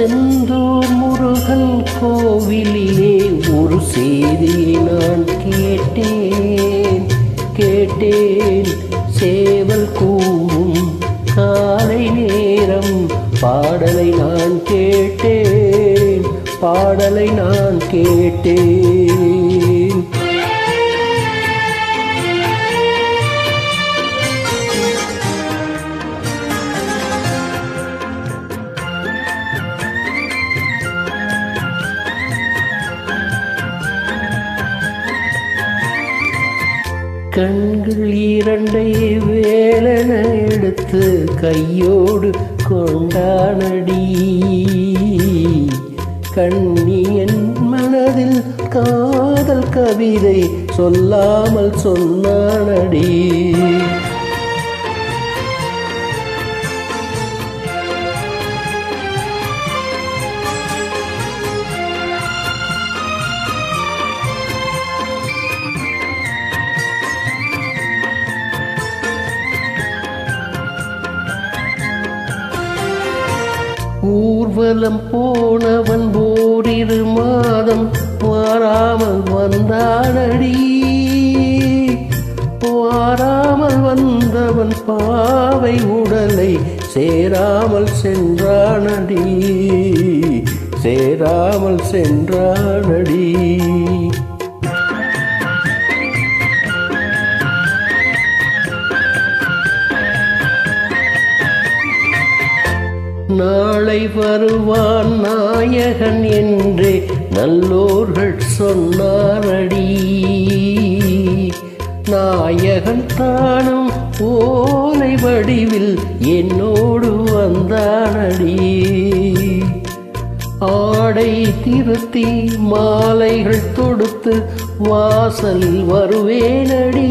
செந்தூர் முருகன் கோவிலிலே ஒரு செய்தியை நான் கேட்டேன் கேட்டேன் சேவல் கூவும் காலை நேரம் பாடலை நான் கேட்டேன் பாடலை நான் கேட்டேன் கண்கள் இரண்டை வேலன எடுத்து கையோடு கொண்டானடி கண்ணியன் மனதில் காதல் கவிதை சொல்லாமல் சொன்னானடி ஊர்வலம் போனவன் ஓரிரு மாதம் வாராமல் வந்தானடி வாராமல் வந்தவன் பாவை உடலை சேராமல் சென்றானடி சேராமல் சென்றானடி நாளை வருவான் நாயகன் என்றே நல்லோர்கள் சொன்னாரடி நாயகன் தானும் ஓலை வடிவில் என்னோடு வந்தானடி ஆடை திருத்தி மாலைகள் தொடுத்து வாசல் வருவேனடி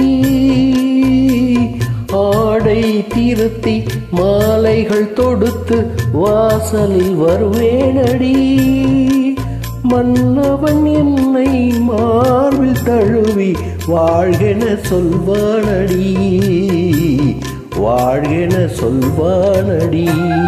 ஆடை திருத்தி மாலைகள் தொடுத்து வாசலில் வருவேனடி மன்னவன் என்னை மார்பில் தழுவி வாழ்கென சொல்வானடி வாழ்கென சொல்வானடி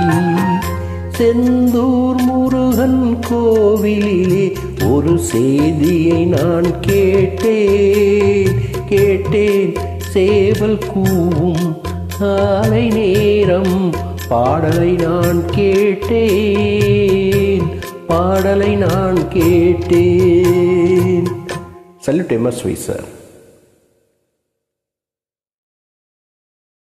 செந்தூர் முருகன் கோவிலிலே ஒரு செய்தியை நான் கேட்டேன் கேட்டேன் சேவல் கூவும் காலை நேரம் பாடலை நான் கேட்டேன் பாடலை நான் கேட்டேன் சல்யூட் எம்எஸ்வி சார்